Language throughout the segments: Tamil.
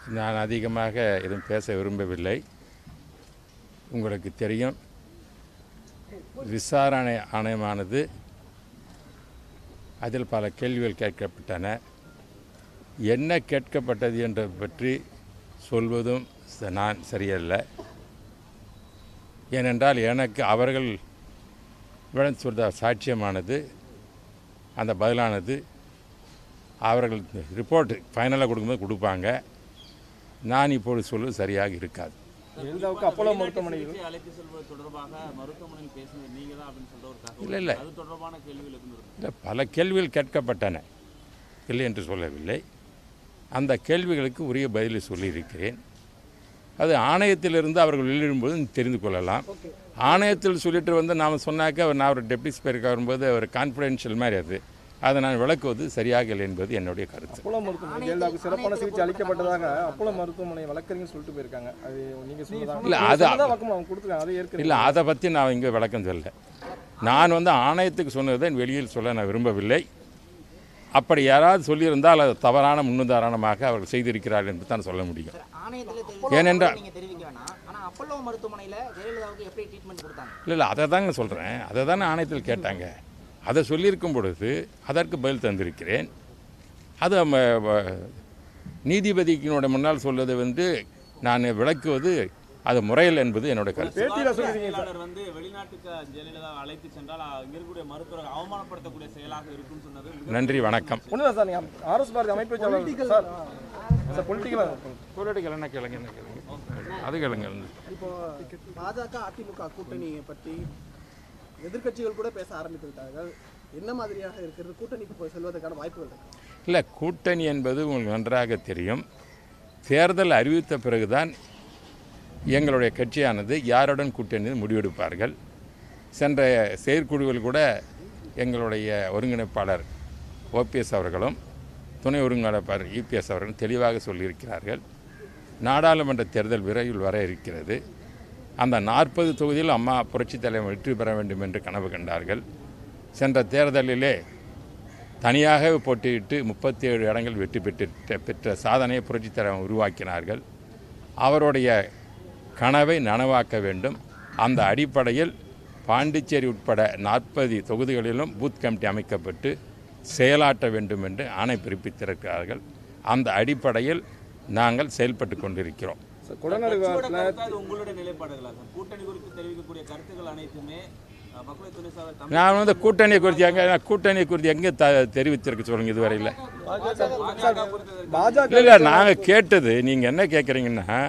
நான் அதிகமாக எதுவும் பேச விரும்பவில்லை உங்களுக்கு தெரியும் விசாரணை ஆணையமானது அதில் பல கேள்விகள் கேட்கப்பட்டன என்ன கேட்கப்பட்டது என்பது பற்றி சொல்வதும் ச- நான் சரியல்ல ஏனென்றால் எனக்கு அவர்கள் விடம் சொல்ற சாட்சியமானது அந்த பதிலானது அவர்கள் ரிப்போர்ட் ஃபைனலாக கொடுக்கும்போது கொடுப்பாங்க நான் இப்பொழுது சொல்வது சரியாக இருக்காது ஜெயலலிதாவுக்கு அப்போலோ மருத்துவமனையில் சிகிச்சை அழைத்து செல்வது தொடர்பாக மருத்துவமனையில் பேசினது நீங்க தான் அப்படின்னு சொல்ற ஒரு தகவல் இல்லை இல்லை அது தொடர்பான கேள்விகள் இருந்து இல்லை பல கேள்விகள் கேட்கப்பட்டன இல்லை என்று சொல்லவில்லை அந்த கேள்விகளுக்கு உரிய பதிலை சொல்லியிருக்கிறேன் அது ஆணையத்திலிருந்து அவர்கள் வெளியிடும்போது தெரிந்து கொள்ளலாம் ஆணையத்தில் சொல்லிட்டு வந்து நாம் சொன்னாக்க அவர் நான் ஒரு டெப்டி ஸ்பீக்கர் வரும்போது ஒரு கான்ஃபிடென்ஷியல் மாதிரி அது அதை நான் விளக்குவது சரியாக இல்லை என்பது என்னுடைய கருத்து அப்போலோ மருத்துவமனை ஜெயலலிதாவுக்கு சிறப்பான சிகிச்சை அளிக்கப்பட்டதாக அப்போலோ மருத்துவமனை வழக்கறிஞர் சொல்லிட்டு போயிருக்காங்க அது நீங்க சொன்னதா இல்ல, நீங்க அது- சொன்னதா வாக்குமூலம் அவங்க கொடுத்துருக்காங்க அதை ஏற்கனவே இல்லை அதை பற்றி நான் இங்கே விளக்கம் சொல்ல நான் வந்து ஆணையத்துக்கு சொன்னதை வெளியில் சொல்ல நான் விரும்பவில்லை அப்படி யாராவது சொல்லியிருந்தால் அது தவறான முன்னுதாரணமாக அவர்கள் செய்திருக்கிறார்கள் என்று தான் சொல்ல முடியும் ஆணையத்தில் ஏனென்றா- நீங்க தெரிவிக்க வேணாம் ஆனா அப்பல்லோ மருத்துவமனையில ஜெயலலிதாவுக்கு எப்படி ட்ரீட்மெண்ட் கொடுத்தாங்க இல்லை இல்லை அதை தாங்க சொல்கிறேன் அதை தானே ஆணையத்தில் கேட்டாங்க அதை சொல்லியிருக்கும் பொழுது அதற்கு பதில் தந்திருக்கிறேன் அது ம- வ- நீதிபதிக்கினோட முன்னால் சொல்வதை வந்து நான் விளக்குவது அது முறையில் என்பது என்னோட கருத்து பேட்டியில சொல்லிருக்கீங்க சார் செயலாளர் வந்து வெளிநாட்டுக்கு ஜெயலலிதாவை அழைத்து சென்றால் அ- இங்க இருக்கக்கூடிய மருத்துவரை அவமானப்படுத்தக்கூடிய செயலாக இருக்கும்னு சொன்னது மிக- நன்றி வணக்கம் ஒன்றும் சார் நீங்க ஆர்எஸ் பாரதி அமைப்பு செயலாளர் சார் சார் பொலிட்டிக்கலாக பொருட்கள் என்ன கேளுங்க என்ன கேளுங்க அது கேளுங்க இப்போ பாஜக அதிமுக கூட்டணி பற்றி எதிர்க்கட்சிகள் கூட பேச ஆரம்பித்து விட்டார்கள் என்ன மாதிரியாக இருக்கிறது கூட்டணிக்கு போய் செல்வதற்கான வாய்ப்புகள் இருக்கு இல்லை கூட்டணி என்பது உங்களுக்கு நன்றாக தெரியும் தேர்தல் அறிவித்த பிறகுதான் எங்களுடைய கட்சியானது யாருடன் கூட்டணி முடிவெடுப்பார்கள் சென்ற செயற்குழுவில் கூட எங்களுடைய ஒருங்கிணைப்பாளர் ஓபிஎஸ் அவர்களும் துணை ஒருங்கிணைப்பாளர் இபிஎஸ் அவர்களும் தெளிவாக சொல்லியிருக்கிறார்கள் நாடாளுமன்ற தேர்தல் விரைவில் வர இருக்கிறது அந்த நாற்பது தொகுதியில் அம்மா புரட்சித் தலைவர் வெற்றி பெற வேண்டும் என்று கனவு கண்டார்கள் சென்ற தேர்தலிலே தனியாக போட்டியிட்டு முப்பத்தி ஏழு இடங்கள் வெற்றி பெற்று பெற்ற சாதனையை புரட்சித் தலைவர் உருவாக்கினார்கள் அவருடைய கனவை நனவாக்க வேண்டும் அந்த அடிப்படையில் பாண்டிச்சேரி உட்பட நாற்பது தொகுதிகளிலும் பூத் கமிட்டி அமைக்கப்பட்டு செயலாற்ற வேண்டும் என்று ஆணை பிறப்பித்திருக்கிறார்கள் அந்த அடிப்படையில் நாங்கள் செயல்பட்டு கொண்டிருக்கிறோம் சார் கொடநாடு கட்சியோட விவகாரத்தில் கருத்து அது உங்களுடைய நிலைப்பாடுகளா சார் கூட்டணி குறித்து தெரிவிக்கக்கூடிய கருத்துக்கள் அனைத்துமே அஹ், மக்களவை துணை சார் தமிழ் நான் வந்து கூட்டணி குறித்து எங்கே கூட்டணி குறித்து எங்கே த தெரிவித்திருக்க சொல்லுங்க இதுவரையில் பாஜக பொறுத்தவரை பாஜக இல்லை இல்லை நாங்கள் கேட்டது நீங்கள் என்ன கேட்குறீங்கன்னா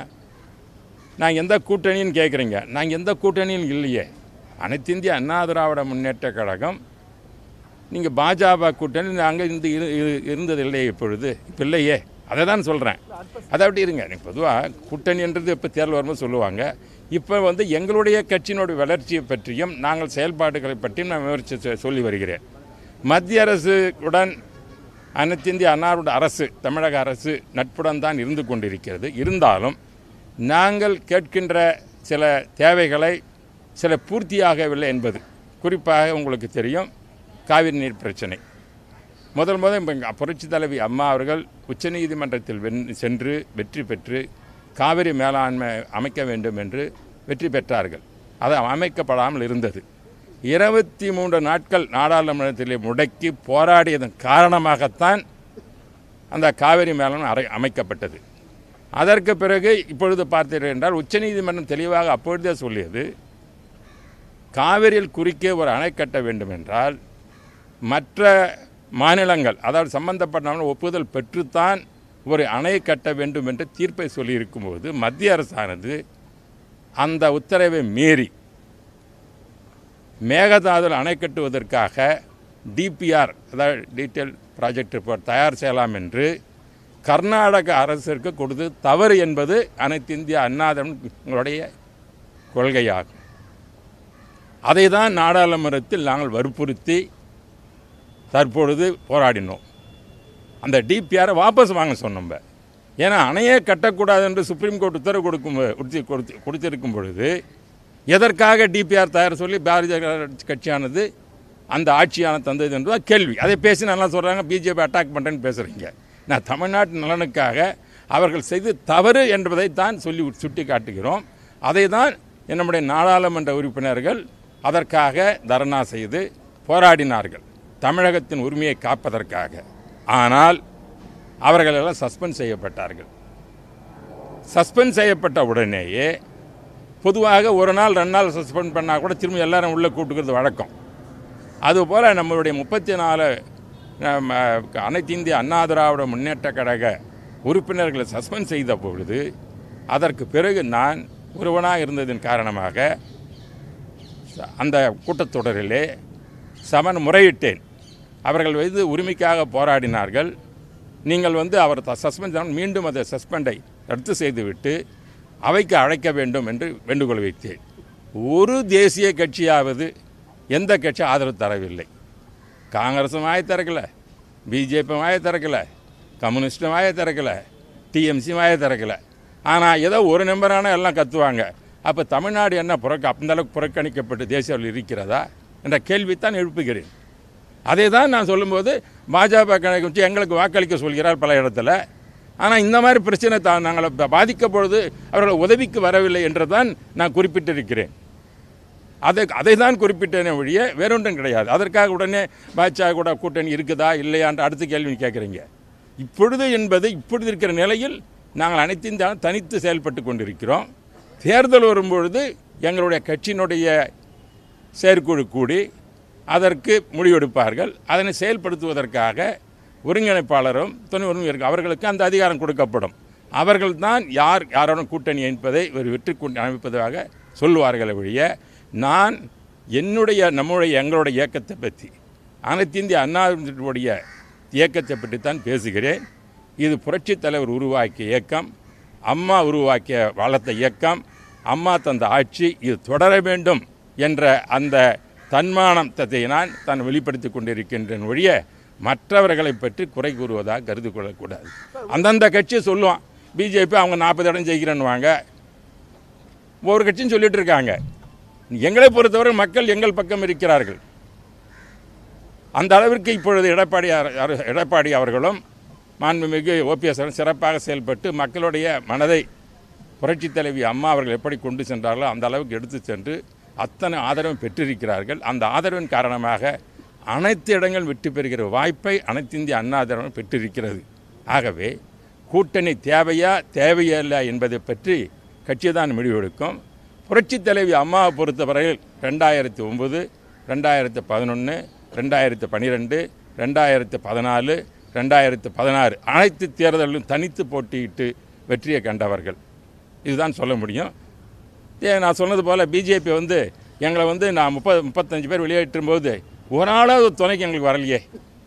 நான் எந்த கூட்டணின்னு கேட்குறீங்க நாங்கள் எந்த கூட்டணியும் இல்லையே அனைத்து இந்திய அண்ணா திராவிட முன்னேற்ற கழகம் நீங்கள் பாஜக கூட்டணி அங்கே இருந்து இரு- இரு- இருந்தது இல்லையே இப்பொழுது இப்போ இல்லையே அதை தான் சொல்கிறேன் அதை அப்படி இருங்க எனக்கு பொதுவாக கூட்டணின்றது இப்போ தேர்தல் வரும்போது சொல்லுவாங்க இப்போ வந்து எங்களுடைய கட்சியினுடைய வளர்ச்சியை பற்றியும் நாங்கள் செயல்பாடுகளை பற்றியும் நான் விவரித்து சொ- சொல்லி வருகிறேன் மத்திய அரசுடன் அனைத்து இந்திய அன்னாருடைய அரசு தமிழக அரசு நட்புடன் தான் இருந்து கொண்டிருக்கிறது இருந்தாலும் நாங்கள் கேட்கின்ற சில தேவைகளை சில பூர்த்தியாகவில்லை என்பது குறிப்பாக உங்களுக்கு தெரியும் காவிரி நீர் பிரச்சனை முதல் முதல் இப்போ புரட்சி தலைவி அம்மா அவர்கள் உச்சநீதிமன்றத்தில் வென் சென்று வெற்றி பெற்று காவிரி மேலாண்மை அமைக்க வேண்டும் என்று வெற்றி பெற்றார்கள் அது அமைக்கப்படாமல் இருந்தது இருபத்தி மூன்று நாட்கள் நாடாளுமன்றத்திலே முடக்கி போராடியதன் காரணமாகத்தான் அந்த காவிரி மேலாண்மை அறை அமைக்கப்பட்டது அதற்கு பிறகு இப்பொழுது பார்த்தீர்கள் என்றால் உச்சநீதிமன்றம் தெளிவாக அப்பொழுதே சொல்லியது காவிரியில் குறுக்கே ஒரு அணை கட்ட வேண்டும் என்றால் மற்ற மாநிலங்கள் அதாவது சம்பந்தப்பட்ட ஒப்புதல் பெற்றுத்தான் ஒரு அணை கட்ட வேண்டும் என்று தீர்ப்பை சொல்லியிருக்கும்போது மத்திய அரசானது அந்த உத்தரவை மீறி மேகதாதுவில் அணை கட்டுவதற்காக டிபிஆர் அதாவது டீட்டெயில் ப்ராஜெக்ட் ரிப்போர்ட் தயார் செய்யலாம் என்று கர்நாடக அரசிற்கு கொடுத்து தவறு என்பது அனைத்து இந்திய அண்ணாதனுடைய கொள்கையாகும் அதை தான் நாடாளுமன்றத்தில் நாங்கள் வற்புறுத்தி தற்பொழுது போராடினோம் அந்த டிபிஆரை வாபஸ் வாங்க சொன்னோம் நம்ம. ஏன்னா அணையே கட்டக்கூடாது என்று சுப்ரீம் கோர்ட் உத்தரவு கொடுக்கும் கொடுத்து கொடுத்து கொடுத்திருக்கும் பொழுது எதற்காக டிபிஆர் தயார் சொல்லி பாரதிய கட்சியானது அந்த ஆட்சியான தந்தது என்பது கேள்வி அதை பேசி நல்லா சொல்கிறாங்க பிஜேபி அட்டாக் பண்ணுறேன்னு பேசுகிறீங்க நான் தமிழ்நாட்டு நலனுக்காக அவர்கள் செய்து தவறு என்பதைத்தான் சொல்லி சுட்டி காட்டுகிறோம் அதை தான் நம்முடைய நாடாளுமன்ற உறுப்பினர்கள் அதற்காக தர்ணா செய்து போராடினார்கள் தமிழகத்தின் உரிமையை காப்பதற்காக ஆனால் அவர்கள் எல்லாம் சஸ்பெண்ட் செய்யப்பட்டார்கள் சஸ்பெண்ட் செய்யப்பட்ட உடனேயே பொதுவாக ஒரு நாள் ரெண்டு நாள் சஸ்பெண்ட் பண்ணால் கூட திரும்ப எல்லாரும் உள்ளே கூட்டுக்கிறது வழக்கம் அதுபோல் நம்மளுடைய முப்பத்தி நாலு நம்ம, அனைத்து இந்திய அண்ணா திராவிட முன்னேற்ற கழக உறுப்பினர்களை சஸ்பெண்ட் செய்த பொழுது அதற்கு பிறகு நான் ஒருவனாக இருந்ததின் காரணமாக ச- அந்த கூட்டத்தொடரிலே சமன் முறையிட்டேன் அவர்கள் வந்து உரிமைக்காக போராடினார்கள் நீங்கள் வந்து அவர் சஸ்பெண்ட் மீண்டும் அந்த சஸ்பெண்டை ரத்து செய்துவிட்டு அவைக்கு அழைக்க வேண்டும் என்று வேண்டுகோள் வைத்தேன் ஒரு தேசிய கட்சியாவது எந்த கட்சி ஆதரவு தரவில்லை காங்கிரஸும் வாய திறக்கல பிஜேபி வாய திறக்கல கம்யூனிஸ்டும் வாய திறக்கல டிஎம்சி வாய திறக்கல ஆனால் ஏதோ ஒரு நம்பரான எல்லாம் கத்துவாங்க அப்போ தமிழ்நாடு என்ன புறக்க அந்த அளவுக்கு புறக்கணிக்கப்பட்டு தேசிய அளவில் இருக்கிறதா என்ற கேள்வித்தான் எழுப்புகிறேன் அதை தான் நான் சொல்லும்போது பாஜக கணக்கு வச்சு எங்களுக்கு வாக்களிக்க சொல்கிறார் பல இடத்துல ஆனால் இந்த மாதிரி பிரச்சனை தான் நாங்கள் பா- பாதிக்கப்பொழுது அவர்கள் உதவிக்கு வரவில்லை என்று தான் நான் குறிப்பிட்டிருக்கிறேன் அதை அதை தான் குறிப்பிட்டேனே ஒழிய வேறொன்றும் கிடையாது அதற்காக உடனே பாஜக கூட கூட்டணி இருக்குதா இல்லையான்ற அடுத்த கேள்வி கேட்குறீங்க இப்பொழுது என்பது இப்பொழுது இருக்கிற நிலையில் நாங்கள் அனைத்து இந்த தனித்து செயல்பட்டு கொண்டிருக்கிறோம் தேர்தல் வரும்பொழுது எங்களுடைய கட்சியினுடைய செயற்குழு கூடி அதற்கு முடிவெடுப்பார்கள் அதனை செயல்படுத்துவதற்காக ஒருங்கிணைப்பாளரும் துணை ஒருங்கிணைப்பு அவர்களுக்கு அந்த அதிகாரம் கொடுக்கப்படும் அவர்கள்தான் யார் யாரோடும் கூட்டணி என்பதை ஒரு வெற்றி கூட்டணி அமைப்பதாக சொல்லுவார்களே ஒழிய நான் என்னுடைய நம்முடைய எங்களுடைய இயக்கத்தை பற்றி அனைத்து இந்திய அண்ணாவுடைய இயக்கத்தை பற்றித்தான் பேசுகிறேன் இது புரட்சித் தலைவர் உருவாக்கிய இயக்கம் அம்மா உருவாக்கிய வளர்த்த இயக்கம் அம்மா தந்த ஆட்சி இது தொடர வேண்டும் என்ற அந்த தன்மானத்தை நான் தான் வெளிப்படுத்தி கொண்டிருக்கின்றேன் ஒழிய மற்றவர்களை பற்றி குறை கூறுவதாக கருதி கொள்ளக்கூடாது அந்தந்த கட்சி சொல்லுவான் பிஜேபி அவங்க நாற்பது இடம் ஜெயிக்கிறேன்னுவாங்க ஒவ்வொரு கட்சியும் சொல்லிட்டு இருக்காங்க எங்களை பொறுத்தவரை மக்கள் எங்கள் பக்கம் இருக்கிறார்கள் அந்த அளவிற்கு இப்பொழுது எடப்பாடி அர- அர- எடப்பாடி அவர்களும் மாண்புமிகு ஓபிஎஸ் அவர்கள் சிறப்பாக செயல்பட்டு மக்களுடைய மனதை புரட்சித் தலைவி அம்மா அவர்கள் எப்படி கொண்டு சென்றார்களோ அந்த அளவுக்கு எடுத்து சென்று அத்தனை ஆதரவும் பெற்றிருக்கிறார்கள் அந்த ஆதரவின் காரணமாக அனைத்து இடங்கள் வெற்றி பெறுகிற வாய்ப்பை அனைத்து இந்திய அண்ணா திராவிடம் பெற்றிருக்கிறது ஆகவே கூட்டணி தேவையா தேவையில்லை என்பதை பற்றி கட்சி தான் முடிவெடுக்கும் புரட்சித் தலைவி அம்மாவை பொறுத்தவரையில் ரெண்டாயிரத்தி ஒம்பது ரெண்டாயிரத்தி பதினொன்று ரெண்டாயிரத்தி பன்னிரெண்டு ரெண்டாயிரத்தி பதினாலு ரெண்டாயிரத்தி பதினாறு அனைத்து தேர்தலிலும் தனித்து போட்டியிட்டு வெற்றியை கண்டவர்கள் இதுதான் சொல்ல முடியும் ஏ நான் சொன்னது போல் பிஜேபி வந்து எங்களை வந்து நான் முப்பது முப்பத்தஞ்சு பேர் வெளியேற்றும் போது ஒரு ஆளாவது துணைக்கு எங்களுக்கு வரலையே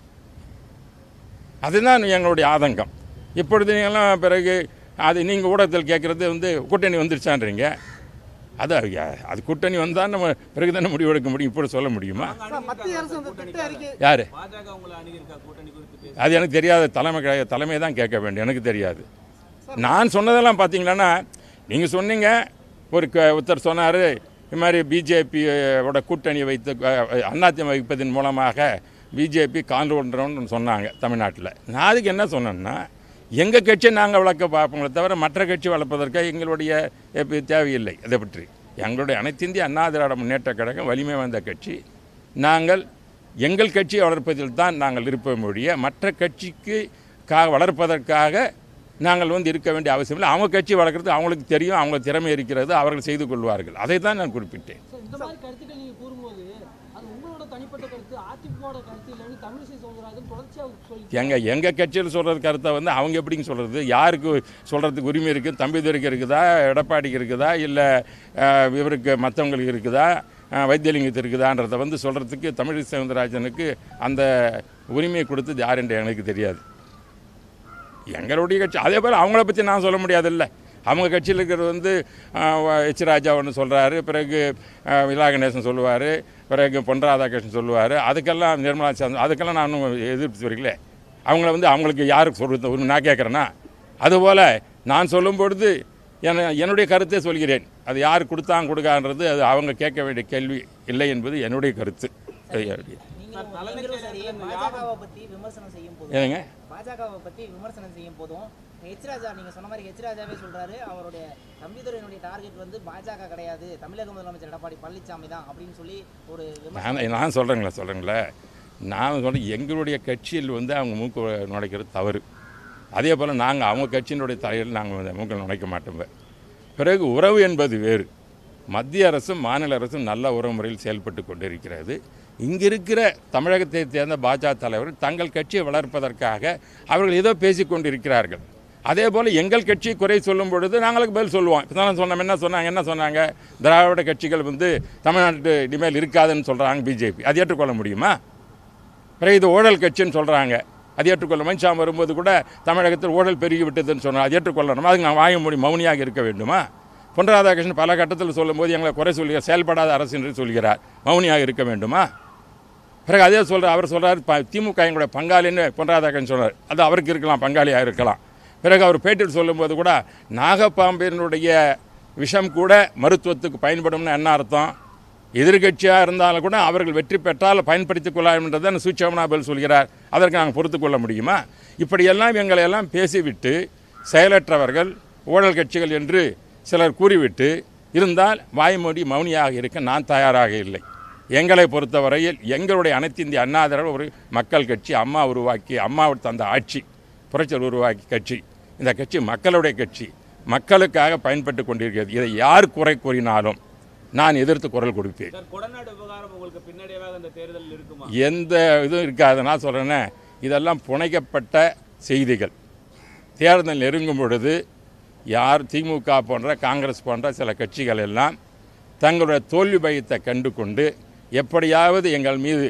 அதுதான் எங்களுடைய ஆதங்கம் இப்பொழுது நீங்களாம் பிறகு அது நீங்கள் ஊடகத்தில் கேட்குறது வந்து கூட்டணி வந்துருச்சான்றீங்க அது அது கூட்டணி வந்தால் நம்ம பிறகு தானே முடிவெடுக்க முடியும் இப்படி சொல்ல முடியுமா சார், மத்திய அரசு அந்த திட்ட அறிக்கை யார் பாஜக உங்களை அணுகியிருக்கா கூட்டணி குறித்து பேச அது எனக்கு தெரியாத தலைமை கிடையாது தலைமை தான் கேட்க வேண்டும் எனக்கு தெரியாது நான் சொன்னதெல்லாம் பார்த்தீங்கன்னா நீங்கள் சொன்னீங்க ஒரு க- ஒருத்தர் சொன்னார் இது மாதிரி பிஜேபியோட கூட்டணி வைத்து அதிமுக வைப்பதன் மூலமாக பிஜேபி கால் ஒன்றோன்னு சொன்னாங்க தமிழ்நாட்டில் நான் அதுக்கு என்ன சொன்னேன்னா எங்கள் கட்சியை நாங்கள் வளர்க்க பார்ப்போங்களே தவிர மற்ற கட்சி வளர்ப்பதற்கு எங்களுடைய எப்ப தேவையில்லை அதை பற்றி எங்களுடைய அனைத்து இந்திய அண்ணா திராவிட முன்னேற்ற கழகம் வலிமை வாய்ந்த கட்சி நாங்கள் எங்கள் கட்சியை வளர்ப்பதில் தான் நாங்கள் இருப்போம் ஒழிய மற்ற கட்சிக்கு கா வளர்ப்பதற்காக நாங்கள் வந்து இருக்க வேண்டிய அவசியம் இல்லை அவங்க கட்சி வளர்க்குறது அவங்களுக்கு தெரியும் அவங்க திறமை இருக்கிறது அவர்கள் செய்து கொள்வார்கள் அதை தான் நான் குறிப்பிட்டேன் சார், இந்த மாதிரி கருத்துக்கள் நீங்க கூறும்போது அது உங்களோட தனிப்பட்ட கருத்து அதிமுகவோட கருத்து இல்லைன்னு தமிழிசை சவுந்தரராஜன் தொடர்ச்சியா சொல்லி எங்கள் எங்கள் கட்சியில் சொல்கிறது கருத்தை வந்து அவங்க எப்படிங்க சொல்கிறது யாருக்கு சொல்கிறதுக்கு உரிமை இருக்குது தம்பிதுரைக்கு இருக்குதா எடப்பாடிக்கு இருக்குதா இல்லை இவருக்கு மற்றவங்களுக்கு இருக்குதா அஹ், வைத்தியலிங்கத்துக்கு இருக்குதான்றதை வந்து சொல்கிறதுக்கு தமிழிசை சவுந்தரராஜனுக்கு அந்த உரிமையை கொடுத்தது யார் என்று எனக்கு தெரியாது எங்களுடைய கட்சி அதே போல் அவங்கள பற்றி நான் சொல்ல முடியாதுல்ல அவங்க கட்சியில் இருக்கிறது வந்து ஆஹ், எச் ராஜா ஒன்று சொல்கிறாரு பிறகு ஆஹ், விலா கணேசன் சொல்லுவார் பிறகு பொன் ராதாகிருஷ்ணன் சொல்லுவார் அதுக்கெல்லாம் நிர்மலா சந்திரன் அதுக்கெல்லாம் நான் ஒன்றும் எதிர்ப்பு வரீங்களே அவங்கள வந்து அவங்களுக்கு யாருக்கு சொல்கிறது ஒரு நான் கேட்குறேன்னா அதுபோல் நான் சொல்லும் பொழுது என என்னுடைய கருத்தை சொல்கிறேன் அது யார் கொடுத்தாங்க கொடுக்கான்றது அது அவங்க கேட்க வேண்டிய கேள்வி இல்லை என்பது என்னுடைய கருத்து நீங்களும் தலைமைச் நீங்களும் சரி செயலகத்துல பாஜகவை பத்தி விமர்சனம் செய்யும் போதும் ஏனுங்க பாஜகவை பத்தி விமர்சனம் செய்யும் போதும் ஹெச் ராஜா நீங்க சொன்ன மாதிரி ஹெச் ராஜாவே சொல்றாரு அவருடைய தம்பிதுரையினுடைய டார்கெட் வந்து பாஜக கிடையாது தமிழக முதலமைச்சர் எடப்பாடி பழனிசாமி தான் அப்படின்னு சொல்லி ஒரு விமர்சனம் நான் நான் சொல்கிறேங்களே சொல்கிறேங்களே நான் சொல்கிறேன் எங்களுடைய கட்சியில் வந்து அவங்க மூக்கு நுழைக்கிறது தவறு அதே போல் நாங்கள் அவங்க கட்சியினுடைய தலையில் நாங்கள் வந்து மூக்கில் நுழைக்க மாட்டோம் பிறகு உறவு என்பது வேறு மத்திய அரசும் மாநில அரசும் நல்ல உறவு முறையில் செயல்பட்டு கொண்டிருக்கிறது இங்கே இருக்கிற தமிழகத்தை சேர்ந்த பாஜக தலைவர் தங்கள் கட்சியை வளர்ப்பதற்காக அவர்கள் ஏதோ பேசிக் கொண்டிருக்கிறார்கள் அதே போல் எங்கள் கட்சி குறை சொல்லும் பொழுது நாங்களுக்கு பதில் சொல்லுவோம் இப்போ தான் சொன்னோம் என்ன சொன்னாங்க என்ன சொன்னாங்க திராவிட கட்சிகள் வந்து தமிழ்நாட்டு இனிமேல் இருக்காதுன்னு சொல்கிறாங்க பிஜேபி அது ஏற்றுக்கொள்ள முடியுமா பிறகு இது ஊழல் கட்சின்னு சொல்கிறாங்க அது ஏற்றுக்கொள்ள மனுஷாம் வரும்போது கூட தமிழகத்தில் ஊழல் பெருகி விட்டதுன்னு சொன்னாங்க அது ஏற்றுக்கொள்ளணுமா அதுக்கு நான் வாங்க முடியும் மௌனியாக இருக்க வேண்டுமா பொன் ராதாகிருஷ்ணன் பல கட்டத்தில் சொல்லும்போது எங்களை குறை சொல்லுகிறார் செயல்படாத அரசு என்று சொல்கிறார் மௌனியாக இருக்க வேண்டுமா பிறகு அதே சொல்ற அவர் சொல்கிறார் ப திமுக எங்களுடைய பங்காளின்னு பொன் ராதாகிருஷ்ணன் சொல்றார் அது அவருக்கு இருக்கலாம் பங்காளியாக இருக்கலாம் பிறகு அவர் பேட்டியில் சொல்லும்போது கூட நாகப்பாம்பினுடைய விஷம் கூட மருத்துவத்துக்கு பயன்படும்னு என்ன அர்த்தம் எதிர்கட்சியாக இருந்தாலும் கூட அவர்கள் வெற்றி பெற்றால் பயன்படுத்திக் கொள்ளலாம் என்றதை சுச்சவனா பதில் சொல்கிறார் அதற்கு நாங்கள் பொறுத்துக் கொள்ள முடியுமா இப்படியெல்லாம் எங்களை எல்லாம் பேசிவிட்டு செயலற்றவர்கள் ஊழல் கட்சிகள் என்று சிலர் கூறிவிட்டு இருந்தால் வாய்மொழி மௌனியாக இருக்க நான் தயாராக இல்லை எங்களை பொறுத்தவரையில் எங்களுடைய அனைத்து இந்திய அண்ணா திராவிட ஒரு மக்கள் கட்சி அம்மா உருவாக்கி அம்மாவுக்கு தந்த ஆட்சி புரட்சியர் உருவாக்கி கட்சி இந்த கட்சி மக்களுடைய கட்சி மக்களுக்காக பயன்பட்டு கொண்டிருக்கிறது இதை யார் குறை கூறினாலும் நான் எதிர்த்து குரல் கொடுப்பேன் சார் கொடநாடு விவகாரம் உங்களுக்கு பின்னடைவாக இந்த தேர்தலில் இருக்குமா எந்த இதுவும் இருக்காது நான் சொல்கிறேன்னே இதெல்லாம் புனைக்கப்பட்ட செய்திகள் தேர்தல் நெருங்கும் பொழுது யார் திமுக போன்ற காங்கிரஸ் போன்ற சில கட்சிகள் எல்லாம் தங்களுடைய தோல்வி பயத்தை கண்டு கொண்டு எப்படியாவது எங்கள் மீது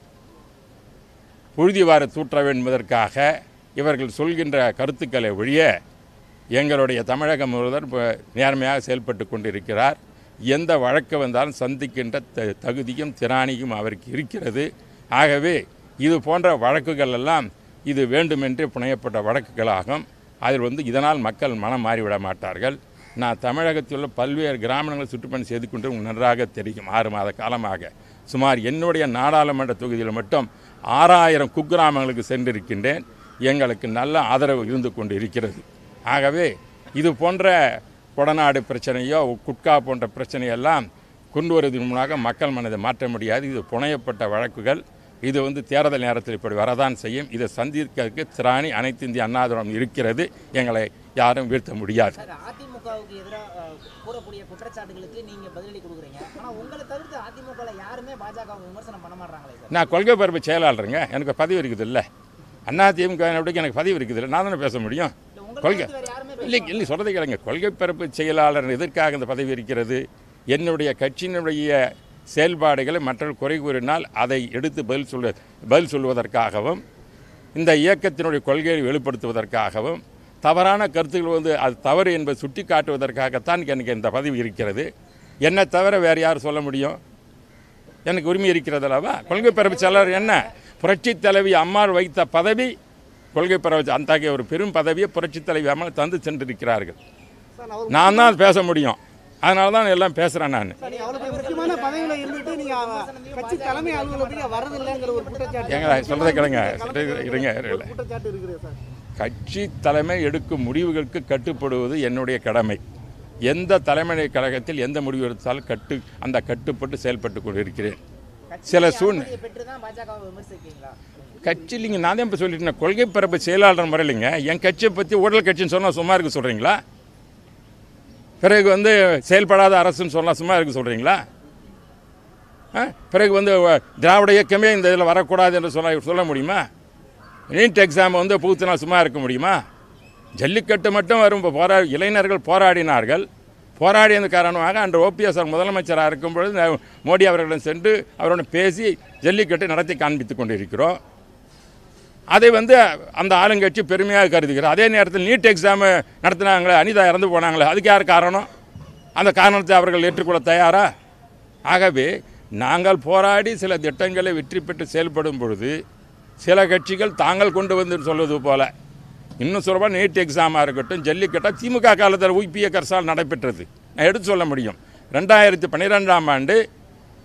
புழுதிவார தூற்ற என்பதற்காக இவர்கள் சொல்கின்ற கருத்துக்களை ஒழிய எங்களுடைய தமிழக முதல்வர் இப்போ நேர்மையாக செயல்பட்டு கொண்டிருக்கிறார் எந்த வழக்கு வந்தாலும் சந்திக்கின்ற த தகுதியும் திராணியும் அவருக்கு இருக்கிறது ஆகவே இது போன்ற வழக்குகள் எல்லாம் இது வேண்டுமென்றே புனையப்பட்ட வழக்குகளாகும் அதில் வந்து இதனால் மக்கள் மனம் மாறிவிட மாட்டார்கள் நான் தமிழகத்தில் உள்ள பல்வேறு கிராமங்களை சுற்றுப்பயணம் செய்து கொண்டு உங்களுக்கு நன்றாக தெரியும் ஆறு மாத காலமாக சுமார் என்னுடைய நாடாளுமன்ற தொகுதியில் மட்டும் ஆறாயிரம் குக்கிராமங்களுக்கு சென்றிருக்கின்றேன் எங்களுக்கு நல்ல ஆதரவு இருந்து கொண்டு இருக்கிறது ஆகவே இது போன்ற கொடநாடு பிரச்சனையோ குட்கா போன்ற பிரச்சனையெல்லாம் கொண்டு வருவதன் மூலமாக மக்கள் மனதை மாற்ற முடியாது இது புனையப்பட்ட வழக்குகள் இது வந்து தேர்தல் நேரத்தில் இப்படி வரதான் செய்யும் இதை சந்திக்கிறதுக்கு திராணி அனைத்து இந்திய அண்ணாதிரம் இருக்கிறது எங்களை யாரும் வீழ்த்த முடியாது சார் அதிமுகவுக்கு எதிராக கூறக்கூடிய குற்றச்சாட்டுகளுக்கு நீங்க பதிலடி கொடுக்குறீங்க ஆனா உங்களை தவிர்த்து அதிமுகல யாருமே பாஜக விமர்சனம் பண்ண மாட்டாங்களே சார் நான் கொள்கை பரப்பு செயலாளருங்க எனக்கு பதவி இருக்குது இல்லை அண்ணா திமுக எனக்கு பதவி இருக்குது இல்லை நான் தானே பேச முடியும் இல்ல உங்களை கொள்கை தவிர்த்து வேற யாருமே இல்லை இல்லை சொல்கிறதை கேளுங்க கொள்கை பரப்பு செயலாளர் எதற்காக இந்த பதவி இருக்கிறது என்னுடைய கட்சியினுடைய செயல்பாடுகளை மற்றவர்கள் குறை கூறினால் அதை எடுத்து பதில் சொல்ல பதில் சொல்வதற்காகவும் இந்த இயக்கத்தினுடைய கொள்கையை வெளிப்படுத்துவதற்காகவும் தவறான கருத்துக்கள் வந்து அது தவறு என்பதை சுட்டி காட்டுவதற்காகத்தான் எனக்கு இந்த பதவி இருக்கிறது என்னை தவிர வேறு யார் சொல்ல முடியும் எனக்கு உரிமை இருக்கிறது அல்லவா கொள்கை பரப்பு செயலாளர் என்ன புரட்சி தலைவி அம்மாள் வைத்த பதவி கொள்கை பரப்பு அத்தகைய ஒரு பெரும் பதவியை புரட்சி தலைவி அம்மா தந்து சென்றிருக்கிறார்கள் சார் அவர் நான் தான் பேச முடியும் அதனால தான் எல்லாம் பேசுகிறேன் நான் சார், நீங்க அவ்வளவு முக்கியமான பதவியில இருந்துட்டு நீங்க கட்சி தலைமை அலுவலகத்துக்கு வரதில்லைங்கிற ஒரு குற்றச்சாட்டு ஏங்க சொல்கிறத கேளுங்க இருங்க ஒரு இருங்க குற்றச்சாட்டு இருக்குது சார் கட்சி தலைமை எடுக்கும் முடிவுகளுக்கு கட்டுப்படுவது என்னுடைய கடமை எந்த தலைமை கழகத்தில் எந்த முடிவு எடுத்தாலும் கட்டு அந்த கட்டுப்பட்டு செயல்பட்டு கொண்டிருக்கிறேன் சில சூழ்நிலை பெற்று தான் பாஜகவை விமர்சிக்கீங்களா கட்சி இல்லைங்க நான் தான் இப்போ சொல்லிட்டேன் கொள்கை பரப்பு செயலாளர் முறையிலைங்க என் கட்சியை பற்றி ஊழல் கட்சின்னு சொன்னால் சும்மா இருக்க சொல்கிறீங்களா பிறகு வந்து செயல்படாத அரசுன்னு சொன்னால் சும்மா இருக்க சொல்கிறீங்களா ஆ? பிறகு வந்து வ- திராவிட இயக்கமே இந்த இதில் வரக்கூடாது என்று சொல்ல சொல்ல முடியுமா நீட் எக்ஸாம் வந்து புகுத்தினா சும்மா இருக்க முடியுமா ஜல்லிக்கட்டு மட்டும் வரும் இப்போ போரா இளைஞர்கள் போராடினார்கள் போராடியது காரணமாக அன்று ஓபிஎஸ் அவர் முதலமைச்சராக இருக்கும் பொழுது ந- மோடி அவர்களிடம் சென்று அவருடன் பேசி ஜல்லிக்கட்டு நடத்தி காண்பித்துக் கொண்டிருக்கிறோம் அதை வந்து அந்த ஆளுங்கட்சி பெருமையாக கருதுகிறார் அதே நேரத்தில் நீட் எக்ஸாம் நடத்தினாங்களே அனிதா இறந்து போனாங்களே அதுக்கு யார் காரணம் அந்த காரணத்தை அவர்கள் ஏற்றுக்கொள்ள தயாரா ஆகவே நாங்கள் போராடி சில திட்டங்களை வெற்றி பெற்று செயல்படும் பொழுது சில கட்சிகள் தாங்கள் கொண்டு வந்து சொல்வது போல இன்னும் சொல்லப்போனால் நீட் எக்ஸாமாக இருக்கட்டும் ஜல்லிக்கட்டா திமுக காலத்தில் உய்பிய கரசால் நடைபெற்றது நான் எடுத்து சொல்ல முடியும் ரெண்டாயிரத்தி பன்னிரெண்டாம் ஆண்டு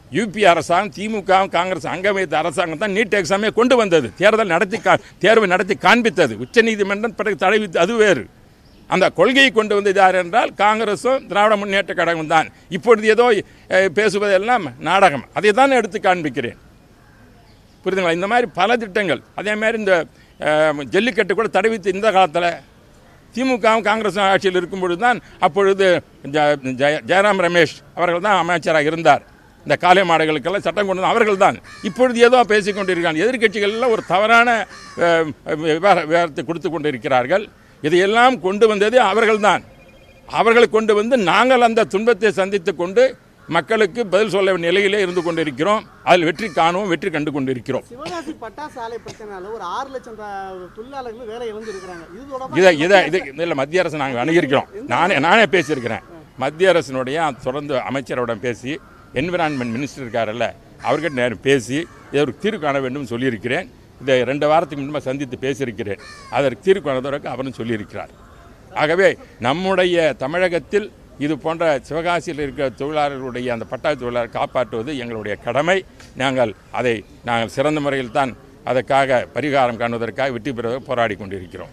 யூபி அரசாங்கம் திமுகவும் காங்கிரஸ் அங்க வைத்த அரசாங்கம் தான் நீட் எக்ஸாமே கொண்டு வந்தது தேர்தல் நடத்தி கா- தேர்வு நடத்தி காண்பித்தது உச்சநீதிமன்றம் பிறகு தடை வித்து- அது வேறு அந்த கொள்கையை கொண்டு வந்தது யார் என்றால் காங்கிரஸும் திராவிட முன்னேற்ற கழகம் தான் இப்பொழுது ஏதோ அஹ், பேசுவதெல்லாம் நாடகம் அதை தான் எடுத்து காண்பிக்கிறேன் புரியுதுங்களா இந்த மாதிரி பல திட்டங்கள் அதே மாதிரி இந்த அஹ், ஜல்லிக்கட்டு கூட தடை வித்து இந்த காலத்தில் திமுகவும் காங்கிரஸும் ஆட்சியில் இருக்கும் பொழுது தான் அப்பொழுது ஜ- ஜெய- ஜெயராம் ரமேஷ் அவர்கள் தான் அமைச்சராக இருந்தார் இந்த காளை மாடுகளுக்கெல்லாம் சட்டம் கொண்டு வந்த அவர்கள் தான் இப்பொழுது ஏதோ பேசிக் கொண்டிருக்காங்க எதிர்க்கட்சிகள் எல்லாம் ஒரு தவறான அஹ், விவர விவரத்தை கொடுத்து கொண்டிருக்கிறார்கள் இதையெல்லாம் கொண்டு வந்தது அவர்கள்தான் அவர்களை கொண்டு வந்து நாங்கள் அந்த துன்பத்தை சந்தித்து கொண்டு மக்களுக்கு பதில் சொல்ல நிலையிலே இருந்து கொண்டிருக்கிறோம் அதில் வெற்றி காணுவோம் வெற்றி கண்டு கொண்டிருக்கிறோம் சிவகாசி பட்டாசு ஆலை பிரச்சனையால ஒரு ஆறு லட்சம் த- தொழிலாளர்கள் வேலை இழந்து இருக்கிறாங்க இது தொடர்பா இதை இதை இது இல்லை மத்திய அரசு நாங்கள் அணுகியிருக்கிறோம் நானே நானே பேசியிருக்கிறேன் மத்திய அரசினுடைய தொடர்ந்து அமைச்சரோட பேசி என்விரான்மெண்ட் மினிஸ்டர் இருக்காரல்ல அவர்கிட்ட நேரம் பேசி இதை ஒரு தீர்வு காண வேண்டும் சொல்லியிருக்கிறேன் இதை ரெண்டு வாரத்துக்கு முன்பு சந்தித்து பேசியிருக்கிறேன் அதற்கு தீர்வு காணுவதற்கு அவரும் சொல்லியிருக்கிறார் ஆகவே நம்முடைய தமிழகத்தில் இது போன்ற சிவகாசியில் இருக்கிற தொழிலாளர்களுடைய அந்த பட்டாளி தொழிலாளர் காப்பாற்றுவது எங்களுடைய கடமை நாங்கள் அதை நாங்கள் சிறந்த முறையில் தான் அதற்காக பரிகாரம் காணுவதற்காக வெற்றி பெற போராடி கொண்டிருக்கிறோம்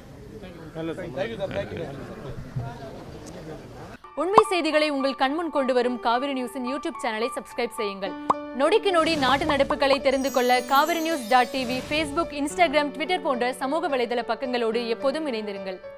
உண்மை செய்திகளை உங்கள் கண்முன் கொண்டு வரும் காவிரி நியூஸின் யூடியூப் சேனலை சப்ஸ்கிரைப் செய்யுங்கள் நொடிக்கு நொடி நாட்டு நடப்புகளை தெரிந்து கொள்ள Kaveri news dot TV Facebook Instagram Twitter போன்ற சமூக வலைதள பக்கங்களோடு எப்போதும் இணைந்திருங்கள்